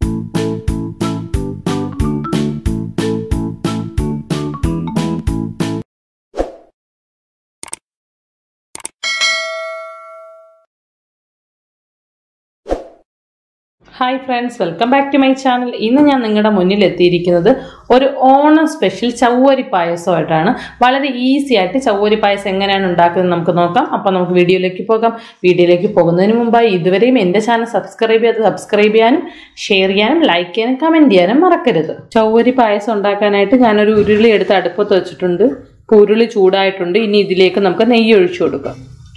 hi friends welcome back to my channel ഇന്ന് ഞാൻ നിങ്ങളുടെ മുന്നിൽ എത്തിയിരിക്കുന്നത് ഒരു ഓണം സ്പെഷ്യൽ ചവ്വരി പായസമായിട്ടാണ് വളരെ ഈസി ആയിട്ട് ചവ്വരി പായസം എങ്ങനെയാണ് ഉണ്ടാക്കുന്നത് നമുക്ക് നോക്കാം അപ്പോൾ നമുക്ക് വീഡിയോയിലേക്ക് പോകാം വീഡിയോയിലേക്ക് പോകുന്നതിന് മുമ്പായി ഇതുവരെയും എൻ്റെ ചാനൽ സബ്സ്ക്രൈബ് ചെയ്ത് സബ്സ്ക്രൈബ് ചെയ്യാനും ഷെയർ ചെയ്യാനും ലൈക്ക് ചെയ്യാനും കമൻറ്റ് ചെയ്യാനും മറക്കരുത് ചവ്വരി പായസം ഉണ്ടാക്കാനായിട്ട് ഞാനൊരു ഉരുളി എടുത്ത് അടുപ്പത്ത് വെച്ചിട്ടുണ്ട് ഇപ്പോൾ ഉരുളി ചൂടായിട്ടുണ്ട് ഇനി ഇതിലേക്ക് നമുക്ക് നെയ്യ് ഒഴിച്ചു കൊടുക്കാം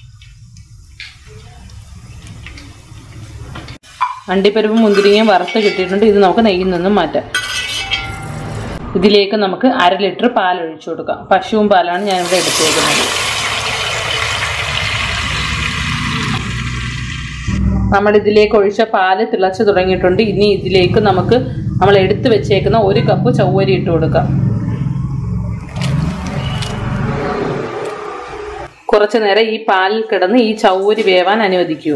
അണ്ടിപ്പരിപ്പ് മുന്തിരിങ്ങയും വറുത്ത് കിട്ടിയിട്ടുണ്ട് ഇത് നമുക്ക് നെയ്യിൽ നിന്നും മാറ്റാം ഇതിലേക്ക് നമുക്ക് അര ലിറ്റർ പാൽ ഒഴിച്ചു കൊടുക്കാം പശുവും പാലാണ് ഞാനിവിടെ എടുത്തേക്കുന്നത് നമ്മൾ ഇതിലേക്ക് ഒഴിച്ച പാല് തിളച്ച് തുടങ്ങിയിട്ടുണ്ട് ഇനി ഇതിലേക്ക് നമുക്ക് നമ്മൾ എടുത്തു വെച്ചേക്കുന്ന ഒരു കപ്പ് ചവ്വരി ഇട്ട് കൊടുക്കാം കുറച്ചു നേരം ഈ പാലിൽ കിടന്ന് ഈ ചവ്വരി വേവാൻ അനുവദിക്കുക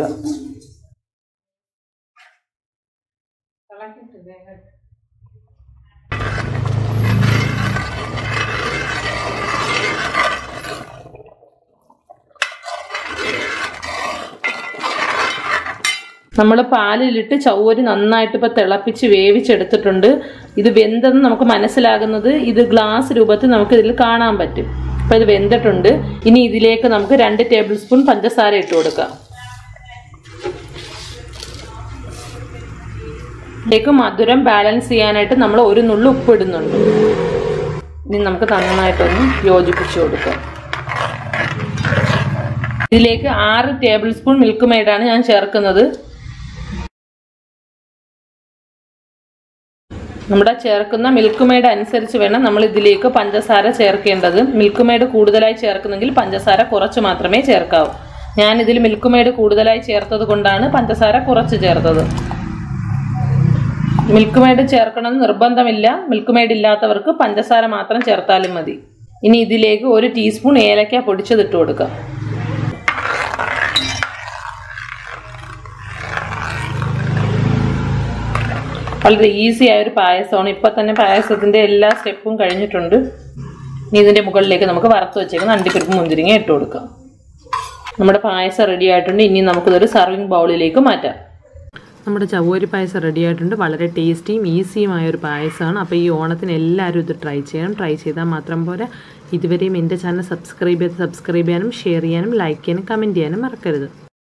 നമ്മൾ പാലിലിട്ട് ചവ്വരി നന്നായിട്ട് ഇപ്പോൾ തിളപ്പിച്ച് വേവിച്ചെടുത്തിട്ടുണ്ട് ഇത് വെന്തെന്ന് നമുക്ക് മനസ്സിലാകുന്നത് ഇത് ഗ്ലാസ് രൂപത്തിൽ നമുക്ക് ഇതിൽ കാണാൻ പറ്റും അപ്പോൾ ഇത് വെന്തിട്ടുണ്ട് ഇനി ഇതിലേക്ക് നമുക്ക് രണ്ട് ടേബിൾ സ്പൂൺ പഞ്ചസാര ഇട്ട് കൊടുക്കാം ഇതിലേക്ക് മധുരം ബാലൻസ് ചെയ്യാനായിട്ട് നമ്മൾ ഒരു നുള്ളു ഉപ്പ് ഇടുന്നുണ്ട് ഇനി നമുക്ക് നന്നായിട്ടൊന്ന് യോജിപ്പിച്ചു കൊടുക്കാം ഇതിലേക്ക് ആറ് ടേബിൾ സ്പൂൺ മിൽക്ക് മെയ്ഡാണ് ഞാൻ ചേർക്കുന്നത് നമ്മുടെ ചേർക്കുന്ന മിൽക്ക് മെയ്ഡ് അനുസരിച്ച് വേണം നമ്മൾ ഇതിലേക്ക് പഞ്ചസാര ചേർക്കേണ്ടത് മിൽക്ക് മെയ്ഡ് കൂടുതലായി ചേർക്കുന്നെങ്കിൽ പഞ്ചസാര കുറച്ച് മാത്രമേ ചേർക്കാവൂ ഞാൻ ഇതിൽ മിൽക്ക് മെയ്ഡ് കൂടുതലായി ചേർത്തത് കൊണ്ടാണ് പഞ്ചസാര കുറച്ച് ചേർത്തത് മിൽക്ക് മെയ്ഡ് ചേർക്കണമെന്ന് നിർബന്ധമില്ല മിൽക്ക് മെയ്ഡ് ഇല്ലാത്തവർക്ക് പഞ്ചസാര മാത്രം ചേർത്താലും മതി ഇനി ഇതിലേക്ക് ഒരു ടീസ്പൂൺ ഏലക്ക പൊടിച്ചതിട്ട് കൊടുക്കാം വളരെ ഈസി ആയ ഒരു പായസമാണ് ഇപ്പം തന്നെ പായസത്തിൻ്റെ എല്ലാ സ്റ്റെപ്പും കഴിഞ്ഞിട്ടുണ്ട് ഇനി ഇതിൻ്റെ മുകളിലേക്ക് നമുക്ക് വറുത്ത് വെച്ചേക്കുന്ന അണ്ടിപ്പരിപ്പ് മുന്തിരിങ്ങ ഇട്ട് കൊടുക്കാം നമ്മുടെ പായസം റെഡി ആയിട്ടുണ്ട് ഇനി നമുക്കിതൊരു സർവിങ് ബൗളിലേക്ക് മാറ്റാം നമ്മുടെ ചവ്വരി പായസം റെഡി ആയിട്ടുണ്ട് വളരെ ടേസ്റ്റിയും ഈസിയുമായ ഒരു പായസമാണ് അപ്പോൾ ഈ ഓണത്തിന് എല്ലാവരും ഇത് ട്രൈ ചെയ്യണം ട്രൈ ചെയ്താൽ മാത്രം പോരാ ഇതുവരെയും എൻ്റെ ചാനൽ സബ്സ്ക്രൈബ് ചെയ്ത് സബ്സ്ക്രൈബ് ചെയ്യാനും ഷെയർ ചെയ്യാനും ലൈക്ക് ചെയ്യാനും കമൻറ്റ് ചെയ്യാനും മറക്കരുത്